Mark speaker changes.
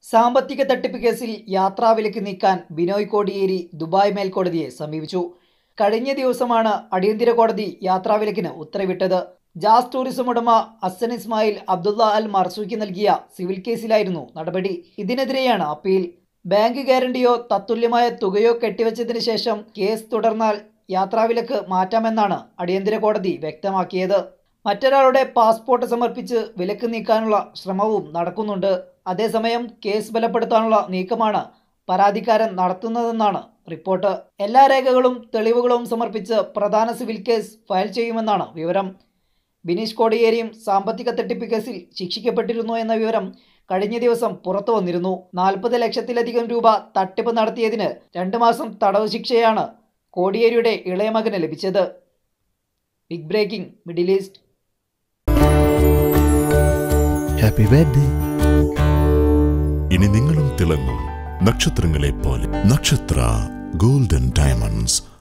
Speaker 1: സാമ്പത്തിക തട്ടിപ്പ് കേസിൽ യാത്രാവിലക്ക് നീക്കാൻ ബിനോയ് കോടിയേരി ദുബായ് മേൽക്കോടതിയെ സമീപിച്ചു കഴിഞ്ഞ ദിവസമാണ് അടിയന്തര കോടതി യാത്രാവിലക്കിന് ഉത്തരവിട്ടത് ജാസ് ടൂറിസം ഉടമ Hassan Ismail Abdulla Al Marzooqi നൽകിയ സിവിൽ കേസിലായിരുന്നു നടപടി ഇതിനെതിരെയാണ് അപ്പീൽ ബാങ്ക് ഗ്യാരണ്ടിയോ തത്തുല്യമായ തുകയോ കെട്ടിവച്ചതിന് ശേഷം കേസ് തുടർന്നാൽ യാത്രാവിലക്ക് മാറ്റാമെന്നാണ് അടിയന്തര കോടതി വ്യക്തമാക്കിയത് മറ്റൊരാളുടെ പാസ്പോർട്ട് സമർപ്പിച്ച് വിലക്ക് നീക്കാനുള്ള ശ്രമവും നടക്കുന്നുണ്ട് അതേസമയം കേസ് ബലപ്പെടുത്താനുള്ള നീക്കമാണ് പരാതിക്കാരൻ നടത്തുന്നതെന്നാണ് റിപ്പോർട്ട് എല്ലാ രേഖകളും തെളിവുകളും സമർപ്പിച്ച് പ്രധാന സിവിൽ കേസ് ഫയൽ ചെയ്യുമെന്നാണ് വിവരം ബിനീഷ് കോടിയേരിയും സാമ്പത്തിക തട്ടിപ്പ് കേസിൽ ശിക്ഷിക്കപ്പെട്ടിരുന്നു എന്ന വിവരം കഴിഞ്ഞ ദിവസം പുറത്തു വന്നിരുന്നു നാൽപ്പത് ലക്ഷത്തിലധികം രൂപ തട്ടിപ്പ് നടത്തിയതിന് രണ്ട് മാസം തടവ് ശിക്ഷയാണ് കോടിയേരിയുടെ ഇളയ മകന് ലഭിച്ചത് big breaking Middle East
Speaker 2: happy birthday
Speaker 3: ഇനി നിങ്ങളും തിളങ്ങും നക്ഷത്രങ്ങളെ പോലെ നക്ഷത്ര ഗോൾഡൻ ഡയമണ്ട്സ്